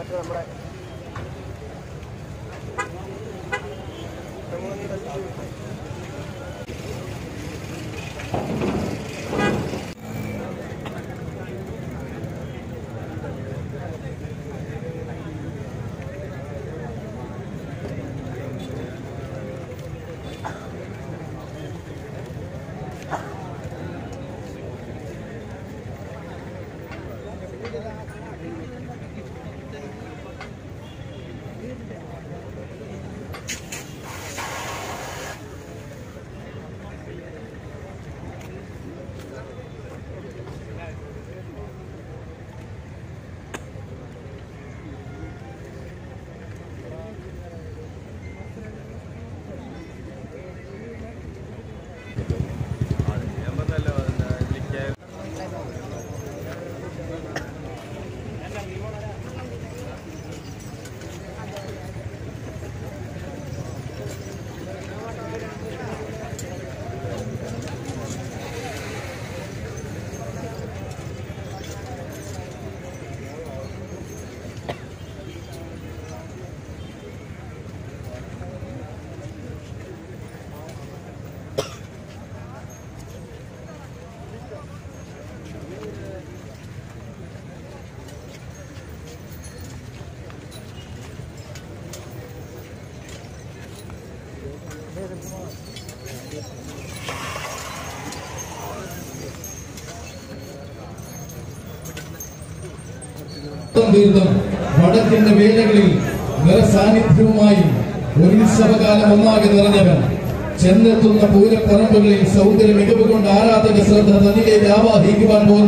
മൊത്തം തീർത്തും വടക്കിന്റെ വേലകളിൽ നിറസാന്നിധ്യവുമായി ഒരു ഉത്സവകാലം ഒന്നാകെ നിറഞ്ഞവൻ ചെന്നെത്തുന്ന പൂരപ്പറമ്പുകളിൽ സൗന്ദര്യ മികവ് കൊണ്ട് ആരാധക ശ്രദ്ധ തന്നിലേക്ക് ആവാഹിക്കുവാൻ പോകുന്ന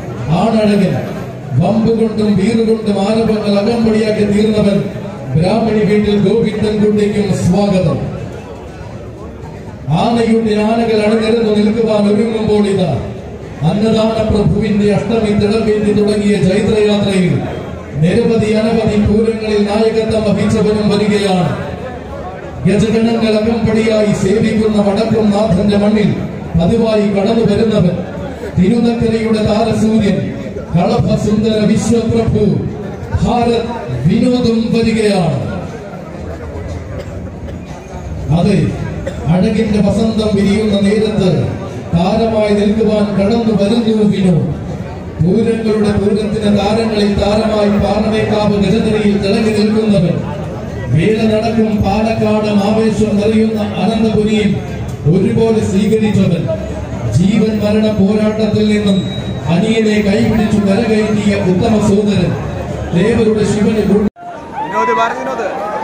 ആണഴകൻ വമ്പുകൊണ്ടും വീറുകൊണ്ടും ആരംഭങ്ങൾ അകമ്പടിയാക്കി തീർന്നവൻ ബ്രാഹ്മണി വീട്ടിൽ ഗോവിന്ദൻ കുട്ടിക്കും സ്വാഗതം ആനയുടെ ആനകൾ അണിനിരന്നു നിൽക്കുവാൻ ഒരുങ്ങുമ്പോൾ ഇതാ അന്നദാന പ്രഭുവിന്റെ അഷ്ടമി തിളവേന്തി തുടങ്ങിയ ചൈത്രയാത്രയിൽ നിരവധി അനവധി പൂരങ്ങളിൽ നായകത്വം വഹിച്ചവനും വരികയാണ് ഗജഗണങ്ങൾ അകമ്പടിയായി സേവിക്കുന്ന വടക്കും നാഥന്റെ മണ്ണിൽ പതിവായി കടന്നു വരുന്നവൻ തിരുനക്കരയുടെ താരസൂര്യൻ കളഭ സുന്ദര വിശ്വപ്രഭു ഭാരത് വിനോദം വരികയാണ് അതെ അഴകിന്റെ വസന്തം വിരിയുന്ന നേരത്ത് താരമായി നിൽക്കുവാൻ കടന്നു വരുന്നു വിനു പൂരങ്ങളുടെ പൂരത്തിന് താരങ്ങളിൽ താരമായി പാറമേക്കാവ് ഗജനിരയിൽ തിളങ്ങി നിൽക്കുന്നവൻ വേല നടക്കും പാലക്കാടും ആവേശം നിറയുന്ന അനന്തപുരിയും ഒരുപോലെ സ്വീകരിച്ചവൻ ജീവൻ മരണ പോരാട്ടത്തിൽ നിന്നും അനിയനെ കൈപിടിച്ചു കരകയറ്റിയ ഉത്തമ സോദരൻ ദേവരുടെ ശിവന് ഗുണ വിനോദ് പറഞ്ഞു വിനോദ്